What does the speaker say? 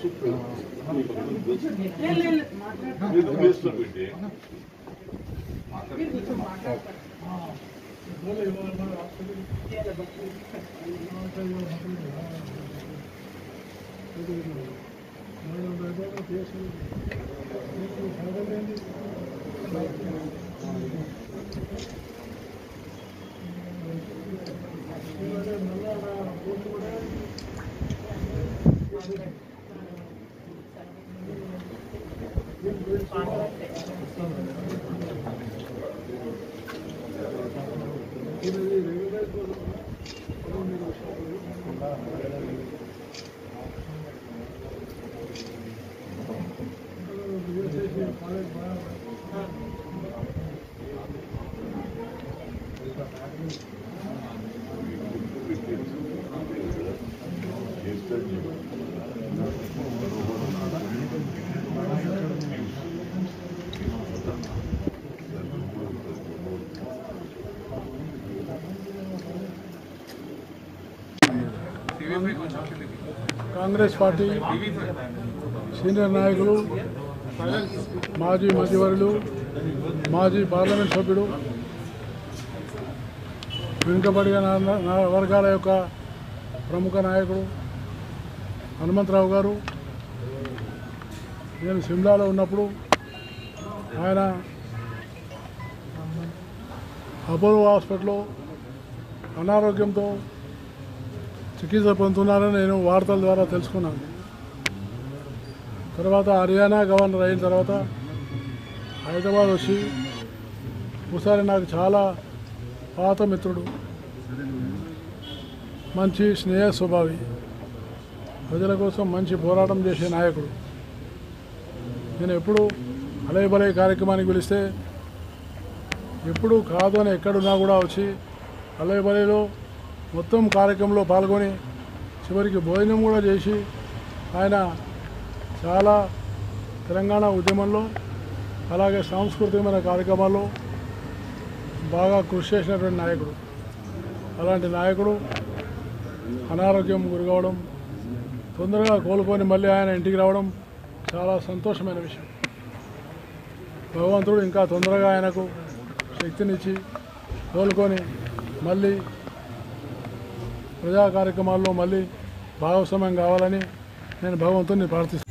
మీరు వేస్తున్న పెట్టి కాంగ్రెస్ పార్టీ సీనియర్ నాయకులు మాజీ మంత్రివర్యులు మాజీ పార్లమెంట్ సభ్యుడు వెనుకబడిన నా- నా వర్గాల యొక్క ప్రముఖ నాయకుడు హనుమంతరావు గారు నేను సిమ్లాలో ఉన్నప్పుడు ఆయన అపోలో హాస్పిటల్లో అనారోగ్యంతో చికిత్స పొందుతున్నారని నేను వార్తల ద్వారా తెలుసుకున్నాను తర్వాత హర్యానా గవర్నర్ అయిన తర్వాత హైదరాబాద్ వచ్చి ఒకసారి నాకు చాలా పాత మిత్రుడు మంచి స్నేహ స్వభావి ప్రజల కోసం మంచి పోరాటం చేసే నాయకుడు నేను ఎప్పుడు అలయ బలయ కార్యక్రమానికి పిలిస్తే ఎప్పుడు కాదు అని ఎక్కడున్నా కూడా వచ్చి అలయ బలయలో మొత్తం కార్యక్రమంలో పాల్గొని చివరికి భోజనం కూడా చేసి ఆయన చాలా తెలంగాణ ఉద్యమంలో అలాగే సాంస్కృతికమైన కార్యక్రమాల్లో బాగా కృషి చేసినటువంటి నాయకుడు అలాంటి నాయకుడు అనారోగ్యం గురికావడం తొందరగా కోలుకొని మళ్ళీ ఆయన ఇంటికి రావడం చాలా సంతోషమైన విషయం భగవంతుడు ఇంకా తొందరగా ఆయనకు శక్తినిచ్చి కోలుకొని మళ్ళీ ప్రజా కార్యక్రమాల్లో మళ్ళీ భాగస్వామ్యం కావాలని నేను భగవంతుని ప్రార్థిస్తున్నాను